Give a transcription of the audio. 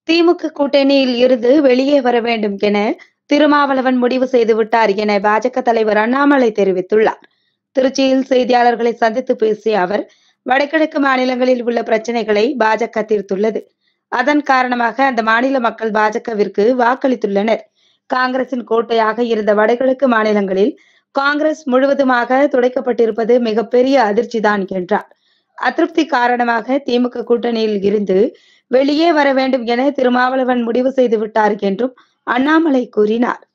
திமுக கூட்டணியில் இருந்து வெளியே வர வேண்டும் என திருமாவளவன் முடிவு செய்து விட்டார் என பாஜக தலைவர் அண்ணாமலை தெரிவித்துள்ளார் திருச்சியில் செய்தியாளர்களை சந்தித்து பேசிய அவர் வடகிழக்கு மாநிலங்களில் உள்ள பிரச்சனைகளை பாஜக தீர்த்துள்ளது அதன் காரணமாக அந்த மாநில மக்கள் பாஜகவிற்கு வாக்களித்துள்ளனர் காங்கிரசின் கோட்டையாக இருந்த வடகிழக்கு மாநிலங்களில் காங்கிரஸ் முழுவதுமாக துடைக்கப்பட்டிருப்பது மிகப்பெரிய அதிர்ச்சிதான் என்றார் அதிருப்தி காரணமாக திமுக கூட்டணியில் இருந்து வெளியே வர வேண்டும் என திருமாவளவன் முடிவு செய்து விட்டார் என்றும் அண்ணாமலை கூறினார்